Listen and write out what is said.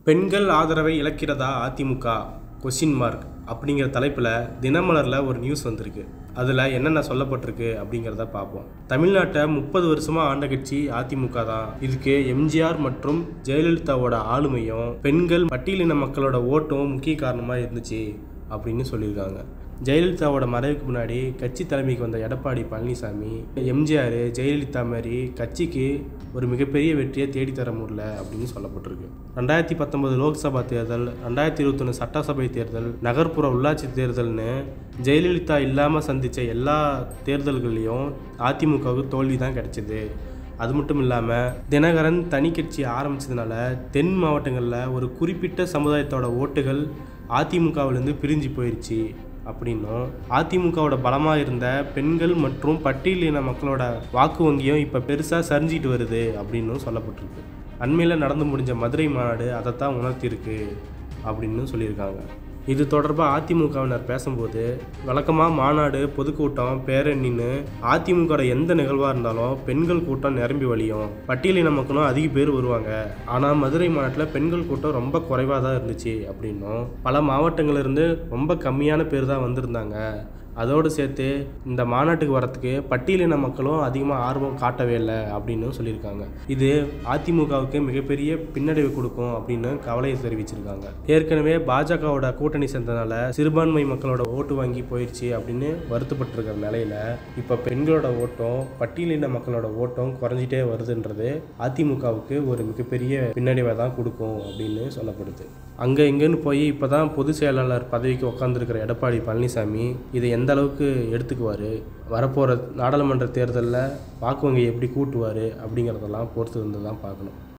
பெண்கள் ஆதரவை இழக்கிறதா AIADMK question mark அப்படிங்கிற தலைப்பில் தினமலரில் ஒரு நியூஸ் வந்திருக்கு அதில் என்னென்ன சொல்லப்பட்டிருக்கு அப்படிங்கிறத பார்ப்போம் தமிழ்நாட்டை முப்பது வருஷமாக ஆண்ட கட்சி அதிமுக தான் இதுக்கு எம்ஜிஆர் மற்றும் ஜெயலலிதாவோட ஆளுமையும் பெண்கள் பட்டியலின மக்களோட ஓட்டும் முக்கிய காரணமாக இருந்துச்சு அப்படின்னு சொல்லியிருக்காங்க ஜெயலலிதாவோட மறைவுக்கு முன்னாடி கட்சி தலைமைக்கு வந்த எடப்பாடி பழனிசாமி எம்ஜிஆர் ஜெயலலிதா மாதிரி கட்சிக்கு ஒரு மிகப்பெரிய வெற்றியை தேடித்தர முடியல அப்படின்னு சொல்லப்பட்டிருக்கு ரெண்டாயிரத்தி பத்தொன்பது லோக்சபா தேர்தல் ரெண்டாயிரத்தி இருபத்தொன்று சட்டசபை தேர்தல் நகர்ப்புற உள்ளாட்சி தேர்தல்னு ஜெயலலிதா இல்லாமல் சந்தித்த எல்லா தேர்தல்கள்லையும் அதிமுகவுக்கு தோல்வி தான் கிடைச்சிது அது மட்டும் இல்லாமல் தினகரன் தனி கட்சி ஆரம்பிச்சதுனால தென் மாவட்டங்களில் ஒரு குறிப்பிட்ட சமுதாயத்தோட ஓட்டுகள் அதிமுகவிலேருந்து பிரிஞ்சு போயிடுச்சு அப்படின்னும் அதிமுகவோட பலமாக இருந்த பெண்கள் மற்றும் பட்டியலின மக்களோட வாக்கு வங்கியும் இப்போ பெருசாக சரிஞ்சிட்டு வருது அப்படின்னும் சொல்லப்பட்டிருக்கு அண்மையில் நடந்து முடிஞ்ச மதுரை மாநாடு அதைத்தான் உணர்த்தியிருக்கு அப்படின்னு சொல்லியிருக்காங்க இது தொடர்பாக அதிமுகவினர் பேசும்போது வழக்கமாக மாநாடு பொதுக்கூட்டம் பேரணின்னு அதிமுகவோட எந்த நிகழ்வாக இருந்தாலும் பெண்கள் கூட்டம் நிரம்பி வழியும் பட்டியலின மக்களும் அதிக பேர் வருவாங்க ஆனால் மதுரை மாநாட்டில் பெண்கள் கூட்டம் ரொம்ப குறைவாக தான் இருந்துச்சு அப்படின்னும் பல மாவட்டங்கள்லேருந்து ரொம்ப கம்மியான பேர் தான் வந்திருந்தாங்க அதோடு சேர்த்து இந்த மாநாட்டுக்கு வரத்துக்கு பட்டியலின மக்களும் அதிகமாக ஆர்வம் காட்டவே இல்லை அப்படின்னு சொல்லியிருக்காங்க இது அதிமுகவுக்கு மிகப்பெரிய பின்னடைவு கொடுக்கும் அப்படின்னு கவலையை தெரிவிச்சிருக்காங்க ஏற்கனவே பாஜகவோட கூட்டணி சேர்ந்தனால சிறுபான்மை மக்களோட ஓட்டு வாங்கி போயிடுச்சு அப்படின்னு வருத்தப்பட்டிருக்கிற நிலையில இப்போ பெண்களோட ஓட்டம் பட்டியலின மக்களோட ஓட்டம் குறைஞ்சிட்டே வருதுன்றது அதிமுகவுக்கு ஒரு மிகப்பெரிய பின்னடைவை தான் கொடுக்கும் அப்படின்னு சொல்லப்படுது அங்கே இங்கேன்னு போய் இப்போ தான் பொதுச் செயலாளர் பதவிக்கு உட்காந்துருக்கிற எடப்பாடி பழனிசாமி இதை எந்த அளவுக்கு எடுத்துக்குவார் வரப்போகிற நாடாளுமன்ற தேர்தலில் வாக்கு வங்கி எப்படி கூட்டுவார் அப்படிங்கிறதெல்லாம் பொறுத்து வந்து தான் பார்க்கணும்